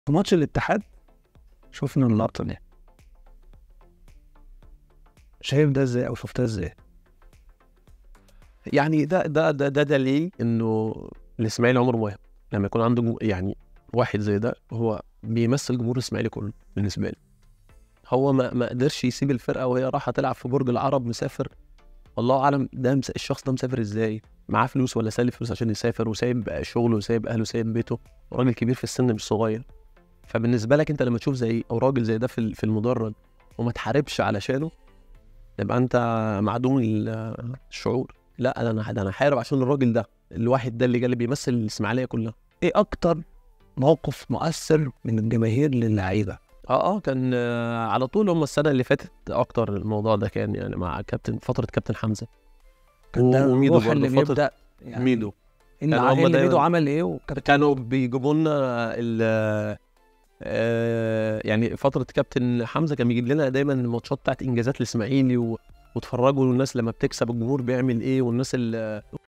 في ماتش الاتحاد شفنا اللقطه دي شايف ده ازاي او شفتها ازاي؟ يعني ده ده ده, ده دليل انه الاسماعيلي عمره مهم لما يكون عنده جو- يعني واحد زي ده هو بيمثل جمهور الاسماعيلي كله بالنسبه لي هو ما ما قدرش يسيب الفرقه وهي رايحه تلعب في برج العرب مسافر الله اعلم ده مس... الشخص ده مسافر ازاي معاه فلوس ولا سالف فلوس عشان يسافر وسايب شغله وسايب اهله وسايب بيته راجل كبير في السن مش صغير فبالنسبه لك انت لما تشوف زي او راجل زي ده في ال- في المدرج وما تحاربش علشانه يبقى انت معدوم ال- الشعور لا ده انا ده انا حارب عشان الراجل ده الواحد ده اللي جاي اللي بيمثل الاسماعيليه كلها ايه اكتر موقف مؤثر من الجماهير للعيبه؟ اه اه كان آه، على طول هم السنه اللي فاتت اكتر الموضوع ده كان يعني مع كابتن فتره كابتن حمزه كان ده وميدو الروح اللي برضه فترة بيبدا يعني ميدو اللي, كانوا هم اللي دايماً- ميدو عمل ايه وكابتن كانوا بيجيبوا لنا ال آه، يعني فتره كابتن حمزه كان بيجيب لنا دايما الماتشات بتاعت انجازات الاسماعيلي و... وتفرجوا الناس لما بتكسب الجمهور بيعمل ايه والناس اللي